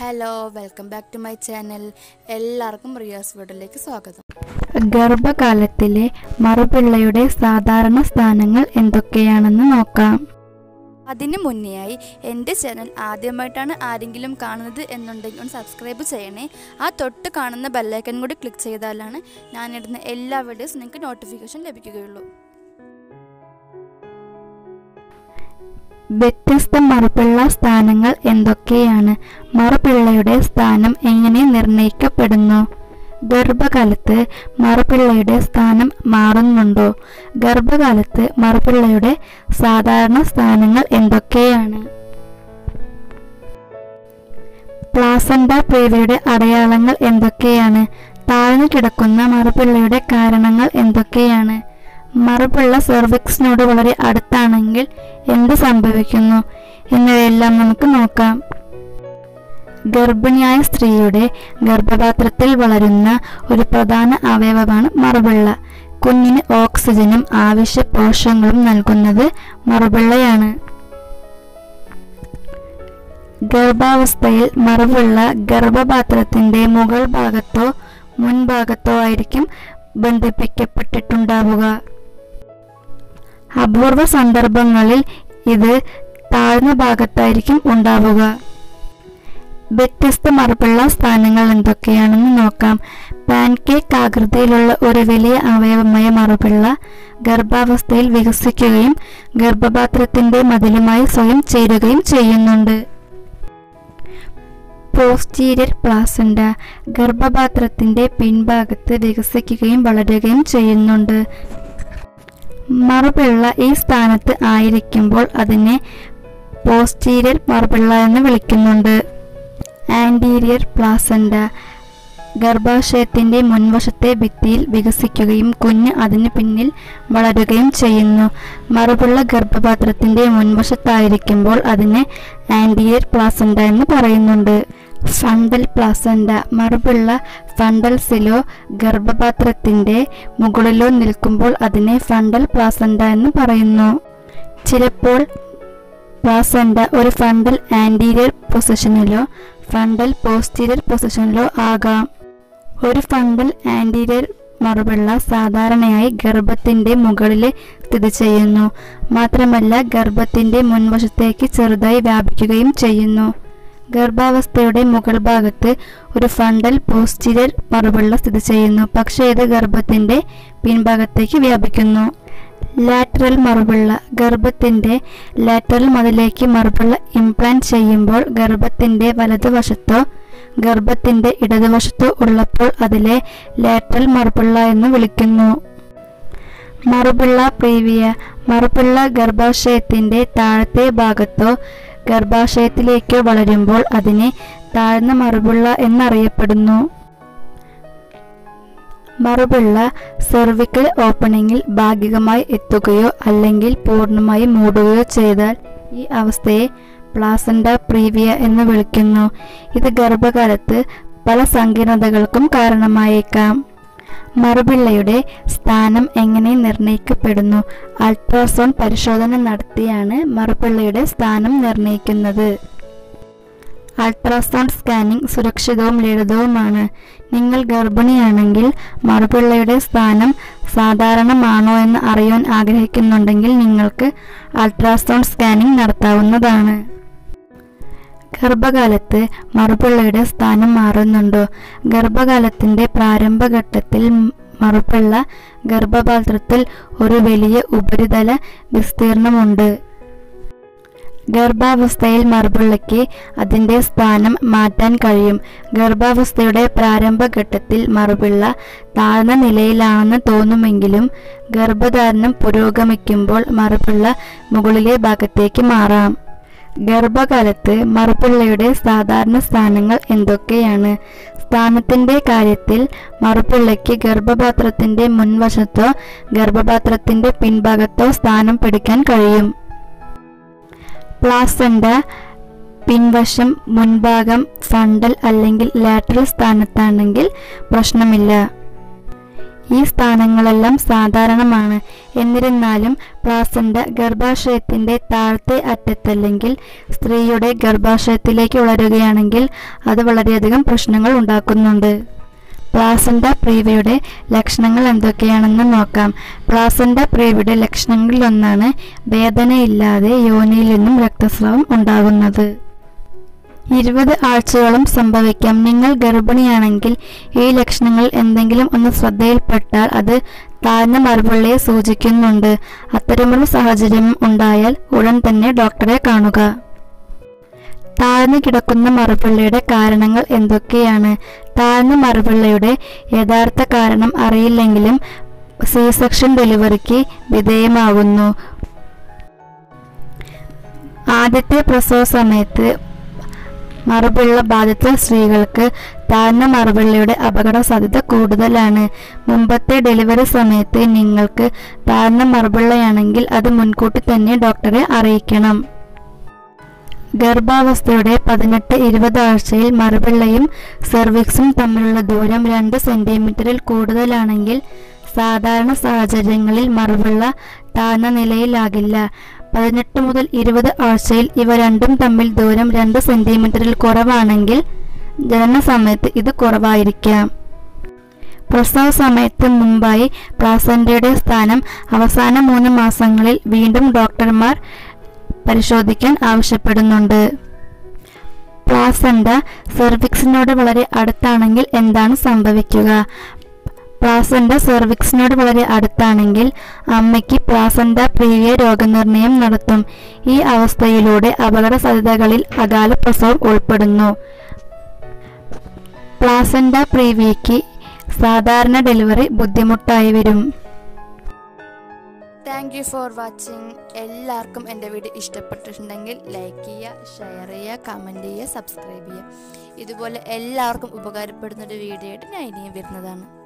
hello welcome back to my channel എല്ലാവർക്കും റിയാസ് വീഡിയോയിലേക്ക് സ്വാഗതം ഗർഭകാലത്തിലെ മറുപിള്ളയുടെ സാധാരണ സ്ഥാനങ്ങൾ എന്തൊക്കെയാണെന്ന് നോക്കാം അതിന് മുന്നെയായി എൻ്റെ ചാനൽ ആദ്യമായിട്ടാണ് ആരെങ്കിലും കാണുന്നത് എന്നുണ്ടെങ്കിൽ ഒന്ന് സബ്സ്ക്രൈബ് ചെയ്യണേ ആ തൊട്ട് കാണുന്ന ബെല്ലൈക്കൻ കൂടി ക്ലിക്ക് ചെയ്താലാണ് ഞാനിടുന്ന എല്ലാ വീഡിയോസ് നിങ്ങൾക്ക് നോട്ടിഫിക്കേഷൻ ലഭിക്കുകയുള്ളൂ വ്യത്യസ്ത മറുപിള്ള സ്ഥാനങ്ങൾ എന്തൊക്കെയാണ് മറുപിള്ളയുടെ സ്ഥാനം എങ്ങനെ നിർണയിക്കപ്പെടുന്നു ഗർഭകാലത്ത് മറുപിള്ളയുടെ സ്ഥാനം മാറുന്നുണ്ടോ ഗർഭകാലത്ത് മറുപിള്ളയുടെ സാധാരണ സ്ഥാനങ്ങൾ എന്തൊക്കെയാണ് പ്ലാസന്റ പ്രീവിയുടെ അടയാളങ്ങൾ എന്തൊക്കെയാണ് താഴ്ന്നു കിടക്കുന്ന മറുപിള്ളയുടെ കാരണങ്ങൾ എന്തൊക്കെയാണ് മറുപിള്ള സെർവിക്സിനോട് വളരെ അടുത്താണെങ്കിൽ എന്ത് സംഭവിക്കുന്നു എന്നിവയെല്ലാം നമുക്ക് നോക്കാം ഗർഭിണിയായ സ്ത്രീയുടെ ഗർഭപാത്രത്തിൽ വളരുന്ന ഒരു പ്രധാന അവയവമാണ് മറുപിള്ള കുഞ്ഞിന് ഓക്സിജനും ആവശ്യ പോഷകങ്ങളും നൽകുന്നത് മറുപിള്ളയാണ് ഗർഭാവസ്ഥയിൽ മറുപിള്ള ഗർഭപാത്രത്തിന്റെ മുകൾ ഭാഗത്തോ മുൻഭാഗത്തോ ആയിരിക്കും ബന്ധിപ്പിക്കപ്പെട്ടിട്ടുണ്ടാവുക അപൂർവ സന്ദർഭങ്ങളിൽ ഇത് താഴ്ന്ന ഭാഗത്തായിരിക്കും ഉണ്ടാവുക വ്യത്യസ്ത മറുപിള്ള സ്ഥാനങ്ങൾ എന്തൊക്കെയാണെന്ന് നോക്കാം പാൻകേക്ക് ആകൃതിയിലുള്ള ഒരു വലിയ അവയവമായ മറുപിള്ള ഗർഭാവസ്ഥയിൽ വികസിക്കുകയും ഗർഭപാത്രത്തിന്റെ മതിലുമായി സ്വയം ചേരുകയും ചെയ്യുന്നുണ്ട് പോസ്റ്റീരിയർ പ്ലാസന്റ ഗർഭപാത്രത്തിന്റെ പിൻഭാഗത്ത് വികസിക്കുകയും വളരുകയും ചെയ്യുന്നുണ്ട് മറുപിള്ള ഈ സ്ഥാനത്ത് ആയിരിക്കുമ്പോൾ അതിനെ പോസ്റ്റീരിയർ മറുപിള്ള എന്ന് വിളിക്കുന്നുണ്ട് ആൻറ്റീരിയർ പ്ലാസന്റ ഗർഭാശയത്തിന്റെ മുൻവശത്തെ ഭിത്തിയിൽ വികസിക്കുകയും കുഞ്ഞ് അതിന് പിന്നിൽ വളരുകയും ചെയ്യുന്നു മറുപിള്ള ഗർഭപാത്രത്തിന്റെ മുൻവശത്തായിരിക്കുമ്പോൾ അതിനെ ആൻറ്റീരിയർ പ്ലാസന്റ എന്ന് പറയുന്നുണ്ട് ഫണ്ടൽ പ്ലാസന്റ മറുപിള്ള ഫണ്ടൽസിലോ ഗർഭപാത്രത്തിന്റെ മുകളിലോ നിൽക്കുമ്പോൾ അതിനെ ഫണ്ടൽ പ്ലാസന്റ എന്ന് പറയുന്നു ചിലപ്പോൾ പ്ലാസന്റ ഒരു ഫണ്ടൽ ആൻറ്റീരിയർ പൊസിഷനിലോ ഫണ്ടൽ പോസ്റ്റീരിയർ പൊസിഷനിലോ ആകാം ഒരു ഫണ്ടൽ ആൻറ്റീരിയർ മറുപിള്ള സാധാരണയായി ഗർഭത്തിന്റെ മുകളിൽ സ്ഥിതി ചെയ്യുന്നു മാത്രമല്ല ഗർഭത്തിന്റെ മുൻവശത്തേക്ക് ചെറുതായി വ്യാപിക്കുകയും ചെയ്യുന്നു ഗർഭാവസ്ഥയുടെ മുകൾ ഭാഗത്ത് ഒരു ഫണ്ടൽ പോസ്റ്റീരിയർ മറുപിള്ള സ്ഥിതി ചെയ്യുന്നു പക്ഷേ ഇത് ഗർഭത്തിന്റെ പിൻഭാഗത്തേക്ക് വ്യാപിക്കുന്നു ലാറ്ററൽ മറുപിള്ള ഗർഭത്തിന്റെ ലാറ്ററൽ മതിലേക്ക് മറുപിള്ള ഇംപ്ലാന്റ് ചെയ്യുമ്പോൾ ഗർഭത്തിന്റെ വലതുവശത്തോ ഗർഭത്തിന്റെ ഇടതുവശത്തോ ഉള്ളപ്പോൾ അതിലെ ലാറ്ററൽ മറുപിള്ള എന്ന് വിളിക്കുന്നു മറുപിള്ള പ്രീവിയ മറുപിള്ള ഗർഭാശയത്തിന്റെ താഴത്തെ ഭാഗത്തോ ഗർഭാശയത്തിലേക്കോ വളരുമ്പോൾ അതിനെ താഴ്ന്ന മറുപിള്ള എന്നറിയപ്പെടുന്നു മറുപിള്ള സെർവിക്കൽ ഓപ്പണിംഗിൽ ഭാഗികമായി എത്തുകയോ അല്ലെങ്കിൽ പൂർണ്ണമായി മൂടുകയോ ചെയ്താൽ ഈ അവസ്ഥയെ പ്ലാസന്റ പ്രീവിയ എന്ന് വിളിക്കുന്നു ഇത് ഗർഭകാലത്ത് പല സങ്കീർണതകൾക്കും കാരണമായേക്കാം മറുപിള്ളയുടെ സ്ഥാനം എങ്ങനെ നിർണയിക്കപ്പെടുന്നു അൾട്രാസൗണ്ട് പരിശോധന നടത്തിയാണ് മറുപിള്ളയുടെ സ്ഥാനം നിർണയിക്കുന്നത് അൾട്രാസൗണ്ട് സ്കാനിംഗ് സുരക്ഷിതവും ലളിതവുമാണ് നിങ്ങൾ ഗർഭിണിയാണെങ്കിൽ മറുപിള്ളയുടെ സ്ഥാനം സാധാരണമാണോ എന്ന് അറിയാൻ ആഗ്രഹിക്കുന്നുണ്ടെങ്കിൽ നിങ്ങൾക്ക് അൾട്രാസൗണ്ട് സ്കാനിംഗ് നടത്താവുന്നതാണ് ഗർഭകാലത്ത് മറുപിള്ളയുടെ സ്ഥാനം മാറുന്നുണ്ടോ ഗർഭകാലത്തിന്റെ പ്രാരംഭഘട്ടത്തിൽ മറുപിള്ള ഗർഭപാത്രത്തിൽ ഒരു വലിയ ഉപരിതല വിസ്തീർണമുണ്ട് ഗർഭാവസ്ഥയിൽ മറുപിള്ളയ്ക്ക് അതിന്റെ സ്ഥാനം മാറ്റാൻ കഴിയും ഗർഭാവസ്ഥയുടെ പ്രാരംഭഘട്ടത്തിൽ മറുപിള്ള താഴ്ന്ന നിലയിലാണെന്ന് തോന്നുമെങ്കിലും ഗർഭധാരണം പുരോഗമിക്കുമ്പോൾ മറുപിള്ള മുകളിലെ ഭാഗത്തേക്ക് മാറാം ഗർഭകാലത്ത് മറുപിള്ളയുടെ സാധാരണ സ്ഥാനങ്ങൾ എന്തൊക്കെയാണ് സ്ഥാനത്തിന്റെ കാര്യത്തിൽ മറുപിള്ളയ്ക്ക് ഗർഭപാത്രത്തിന്റെ മുൻവശത്തോ ഗർഭപാത്രത്തിന്റെ പിൻഭാഗത്തോ സ്ഥാനം പിടിക്കാൻ കഴിയും പ്ലാസന്റ പിൻവശം മുൻഭാഗം ഫണ്ടൽ അല്ലെങ്കിൽ ലാറ്ററൽ സ്ഥാനത്താണെങ്കിൽ പ്രശ്നമില്ല ഈ സ്ഥാനങ്ങളെല്ലാം സാധാരണമാണ് എന്നിരുന്നാലും പ്ലാസന്റ ഗർഭാശയത്തിന്റെ താഴത്തെ അറ്റത്തല്ലെങ്കിൽ സ്ത്രീയുടെ ഗർഭാശയത്തിലേക്ക് വളരുകയാണെങ്കിൽ അത് വളരെയധികം പ്രശ്നങ്ങൾ ഉണ്ടാക്കുന്നുണ്ട് പ്ലാസന്റ പ്രീവിയുടെ ലക്ഷണങ്ങൾ എന്തൊക്കെയാണെന്ന് നോക്കാം പ്ലാസന്റ പ്രീവിയുടെ ലക്ഷണങ്ങളിലൊന്നാണ് വേദനയില്ലാതെ യോനിയിൽ നിന്നും രക്തസ്രാവം ഉണ്ടാകുന്നത് ഇരുപത് ആഴ്ചയോളം സംഭവിക്കാം നിങ്ങൾ ഗർഭിണിയാണെങ്കിൽ ഈ ലക്ഷണങ്ങൾ എന്തെങ്കിലും ഒന്ന് ശ്രദ്ധയിൽപ്പെട്ടാൽ അത് താഴ്ന്ന മറുപള്ളിയെ സൂചിക്കുന്നുണ്ട് അത്തരമൊരു സാഹചര്യം ഉണ്ടായാൽ ഉടൻ തന്നെ ഡോക്ടറെ കാണുക താഴ്ന്നു കിടക്കുന്ന മറുപിള്ളയുടെ കാരണങ്ങൾ എന്തൊക്കെയാണ് താഴ്ന്ന മറുപിള്ളയുടെ യഥാർത്ഥ കാരണം അറിയില്ലെങ്കിലും സി സെക്ഷൻ ഡെലിവറിക്ക് വിധേയമാകുന്നു ആദ്യത്തെ പ്രസവ സമയത്ത് മറുപിള്ള ബാധിച്ച സ്ത്രീകൾക്ക് താഴ്ന്ന മറുപിള്ളയുടെ അപകട സാധ്യത കൂടുതലാണ് മുമ്പത്തെ ഡെലിവറി സമയത്ത് നിങ്ങൾക്ക് താഴ്ന്ന മറുപിള്ളയാണെങ്കിൽ അത് മുൻകൂട്ടി തന്നെ ഡോക്ടറെ അറിയിക്കണം ഗർഭാവസ്ഥയുടെ പതിനെട്ട് ഇരുപത് ആഴ്ചയിൽ മറുപിള്ളയും സെർവിക്സും തമ്മിലുള്ള ദൂരം രണ്ട് സെന്റിമീറ്ററിൽ കൂടുതലാണെങ്കിൽ സാധാരണ സാഹചര്യങ്ങളിൽ മറുപിള്ള താഴ്ന്ന നിലയിലാകില്ല പതിനെട്ട് മുതൽ ഇരുപത് ആഴ്ചയിൽ ഇവ രണ്ടും തമ്മിൽ ദൂരം രണ്ട് സെന്റിമീറ്ററിൽ കുറവാണെങ്കിൽ ജനന സമയത്ത് ഇത് കുറവായിരിക്കാം പ്രസവ സമയത്ത് മുമ്പായി പ്ലാസന്റയുടെ സ്ഥാനം അവസാന മൂന്ന് മാസങ്ങളിൽ വീണ്ടും ഡോക്ടർമാർ പരിശോധിക്കാൻ ആവശ്യപ്പെടുന്നുണ്ട് പ്ലാസന്റ സെർവിക്സിനോട് വളരെ അടുത്താണെങ്കിൽ എന്താണ് സംഭവിക്കുക പ്ലാസന്റ സെർവിക്സിനോട് വളരെ അടുത്താണെങ്കിൽ അമ്മയ്ക്ക് പ്ലാസന്റ പ്രീവിയ രോഗനിർണയം നടത്തും ഈ അവസ്ഥയിലൂടെ അപകട സാധ്യതകളിൽ അകാല പ്രസവം ഉൾപ്പെടുന്നു പ്ലാസന്റ പ്രീവിയയ്ക്ക് സാധാരണ ഡെലിവറി ബുദ്ധിമുട്ടായി വരും താങ്ക് യു ഫോർ വാച്ചിങ് എല്ലാവർക്കും എൻ്റെ വീഡിയോ ഇഷ്ടപ്പെട്ടിട്ടുണ്ടെങ്കിൽ ലൈക്ക് ചെയ്യുക ഷെയർ ചെയ്യുക കമൻറ്റ് ചെയ്യുക സബ്സ്ക്രൈബ് ചെയ്യുക ഇതുപോലെ എല്ലാവർക്കും ഉപകാരപ്പെടുന്ന ഒരു വീഡിയോ ആയിട്ട് ഞാൻ ഇനിയും വരുന്നതാണ്